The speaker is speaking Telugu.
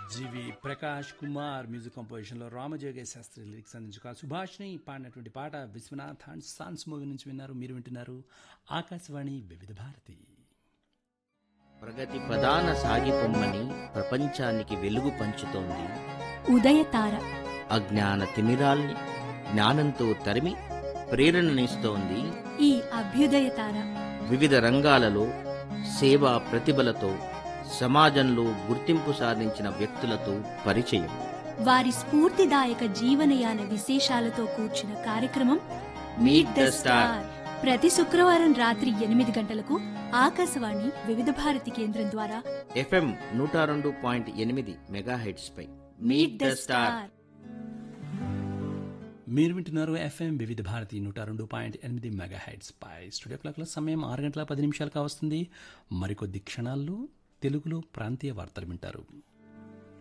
జీవి ప్రకాష్ కుమార్ మ్యూజిక్ కంపోజిషన్లో రామజోగే శాస్త్రి లిరిక్స్ అందించుక సుభాష్ని పాడినటువంటి పాట విశ్వనాథ్ అండ్ సాన్స్ మూవీ నుంచి విన్నారు మీరు వింటున్నారు ఆకాశవాణి వివిధ భారతి ప్రగతి ప్రధాన సాగిపొమ్మని ప్రపంచానికి వెలుగు పంచుతోంది ఉదయతార అజ్ఞాన తిమిరాల్ని జ్ఞానంతో తరిమి ప్రేరణనిస్తోంది ఈ అభ్యుదయతార వివిధ రంగాలలో సేవా ప్రతిభలతో సమాజంలో గుర్తింపు సాధించిన వ్యక్తులతో పరిచయం వారి స్ఫూర్తిదాయక జీవనయాన విశేషాలతో కూర్చిన కార్యక్రమం మీట్ ద స్టార్ ప్రతి శుక్రవారం రాత్రి ఎనిమిది గంటలకు ఆకాశవాణి వివిధ భారతి కేంద్రం ద్వారా ఎఫ్ఎం నూట రెండు పాయింట్ ఎనిమిది మెగాహెడ్స్ పై మీట్ ద స్టార్ మీరు వింటున్నారు ఎఫ్ఎం వివిధ భారతి నూట రెండు పాయింట్ ఎనిమిది మెగా హెడ్స్ పై స్టూడియో క్లాక్ల సమయం ఆరు గంటల పది నిమిషాలుగా వస్తుంది మరికొద్ది క్షణాల్లో తెలుగులో ప్రాంతీయ వార్తలు వింటారు